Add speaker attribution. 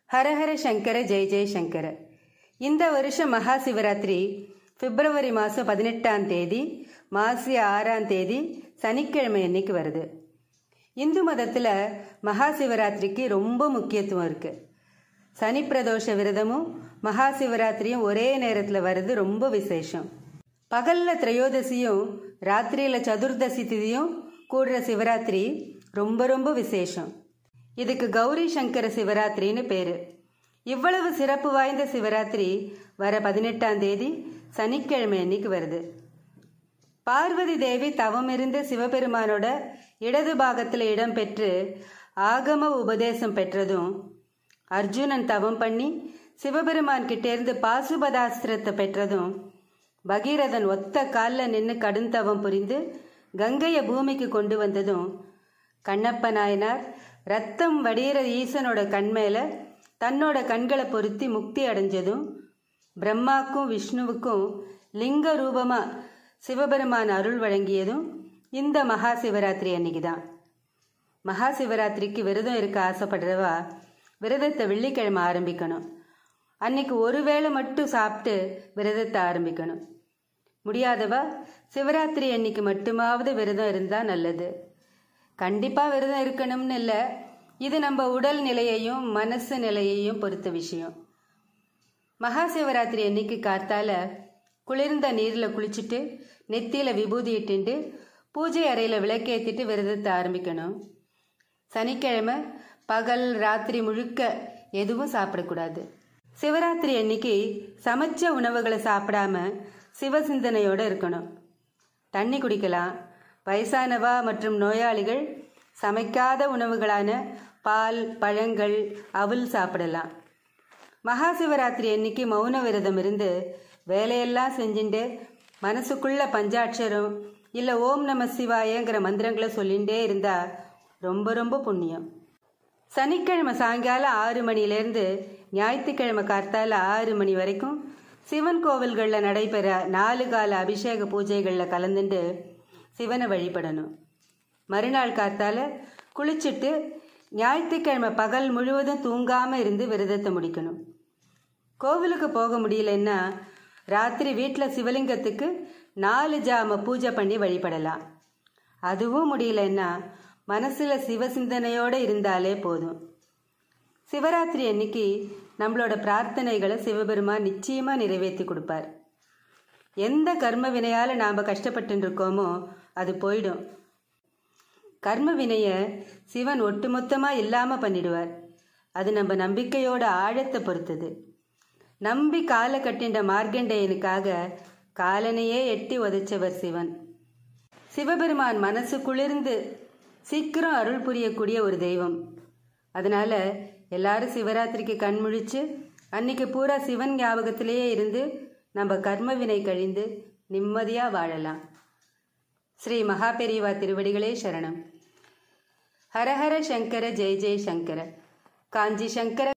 Speaker 1: ஹரஹர சங்கர ஜெய ஜெய சங்கர இந்த வருஷம் மகா சிவராத்திரி பிப்ரவரி மாதம் பதினெட்டாம் தேதி மாசி ஆறாம் தேதி சனிக்கிழமை அன்னைக்கு வருது இந்து மதத்தில் மகா சிவராத்திரிக்கு ரொம்ப முக்கியத்துவம் இருக்குது சனி பிரதோஷ விரதமும் மகா சிவராத்திரியும் ஒரே நேரத்தில் வர்றது ரொம்ப விசேஷம் பகலில் திரையோதசியும் ராத்திரியில் சதுர்தசி திதியும் கூடுற சிவராத்திரி ரொம்ப ரொம்ப விசேஷம் இதுக்கு கௌரி சங்கர சிவராத்திரின்னு பேரு இவ்வளவு சிறப்பு வாய்ந்த சிவராத்திரி வர பதினெட்டாம் தேதி சனிக்கிழமை அன்னைக்கு வருது பார்வதி தேவி தவமிருந்த சிவபெருமானோட இடது பாகத்தில் இடம் பெற்று ஆகம உபதேசம் பெற்றதும் அர்ஜுனன் தவம் பண்ணி சிவபெருமான் கிட்டேருந்து பாசுபதாஸ்திரத்தை பெற்றதும் பகீரதன் ஒத்த காலில் நின்று கடுந்தவம் புரிந்து கங்கையை பூமிக்கு கொண்டு வந்ததும் கண்ணப்ப நாயனார் ரத்தம் வடிகிற ஈசனோட கண் மேல தன்னோட கண்களை பொருத்தி முக்தி அடைஞ்சதும் பிரம்மாக்கும் விஷ்ணுவுக்கும் லிங்க ரூபமா சிவபெருமான் அருள் வழங்கியதும் இந்த மகா சிவராத்திரி அன்னைக்கு தான் மகா சிவராத்திரிக்கு விரதம் இருக்க ஆசைப்படுறவா விரதத்தை வெள்ளிக்கிழமை ஆரம்பிக்கணும் அன்னைக்கு ஒரு வேளை மட்டும் சாப்பிட்டு விரதத்தை ஆரம்பிக்கணும் முடியாதவா சிவராத்திரி அன்னைக்கு மட்டுமாவது விரதம் இருந்தால் நல்லது கண்டிப்பாக விரதம் இருக்கணும்னு இல்லை இது நம்ம உடல் நிலையையும் மனசு நிலையையும் பொறுத்த விஷயம் மகா சிவராத்திரி அன்னைக்கு கார்த்தால குளிர்ந்த நீரில் குளிச்சுட்டு நெத்தியில் விபூதி இட்டுண்டு பூஜை அறையில் விளக்கேற்றிட்டு விரதத்தை ஆரம்பிக்கணும் சனிக்கிழமை பகல் ராத்திரி முழுக்க எதுவும் சாப்பிடக்கூடாது சிவராத்திரி அன்னைக்கு சமைச்ச உணவுகளை சாப்பிடாம சிவசிந்தனையோடு இருக்கணும் தண்ணி குடிக்கலாம் வயசானவா மற்றும் நோயாளிகள் சமைக்காத உணவுகளான பால் பழங்கள் அவுல் சாப்பிடலாம் மகா சிவராத்திரி அன்னைக்கு மௌன விரதம் இருந்து வேலையெல்லாம் செஞ்சுட்டு மனசுக்குள்ள பஞ்சாட்சரம் இல்லை ஓம் நம சிவாயங்கிற மந்திரங்களை சொல்லிகிட்டே இருந்தா ரொம்ப ரொம்ப புண்ணியம் சனிக்கிழமை சாயங்காலம் ஆறு மணிலேருந்து ஞாயிற்றுக்கிழமை கார்த்தால ஆறு மணி வரைக்கும் சிவன் கோவில்களில் நடைபெற நாலு கால அபிஷேக பூஜைகளில் கலந்துட்டு சிவனை வழிபடணும் மறுநாள் கார்த்தால குளிச்சுட்டு ஞாயிற்றுக்கிழமை பகல் முழுவதும் தூங்காமல் இருந்து விரதத்தை முடிக்கணும் கோவிலுக்கு போக முடியலன்னா ராத்திரி வீட்டில் சிவலிங்கத்துக்கு நாலு ஜாம பூஜை பண்ணி வழிபடலாம் அதுவும் முடியலன்னா மனசில் சிவசிந்தனையோடு இருந்தாலே போதும் சிவராத்திரி அன்னைக்கு நம்மளோட பிரார்த்தனைகளை சிவபெருமான் நிச்சயமாக நிறைவேற்றி கொடுப்பார் எந்த கர்ம வினையால் நாம் கஷ்டப்பட்டு இருக்கோமோ அது போயிடும் கர்ம வினையை சிவன் ஒட்டுமொத்தமாக இல்லாமல் பண்ணிடுவார் அது நம்ம நம்பிக்கையோட ஆழத்தை பொறுத்தது நம்பி காலை கட்டின்ற மார்க்கண்டேயனுக்காக காலனையே எட்டி உதைச்சவர் சிவன் சிவபெருமான் மனசு குளிர்ந்து சீக்கிரம் அருள் புரியக்கூடிய ஒரு தெய்வம் அதனால எல்லாரும் சிவராத்திரிக்கு கண் முழிச்சு அன்னைக்கு பூரா சிவன் ஞாபகத்திலேயே இருந்து நம்ம கர்ம வினை கழிந்து நிம்மதியாக வாழலாம் ஸ்ரீ மகாபெரிவா திருவடிகளே சரணம் ஹரஹர சங்கர ஜெய ஜெய சங்கர காஞ்சி சங்கர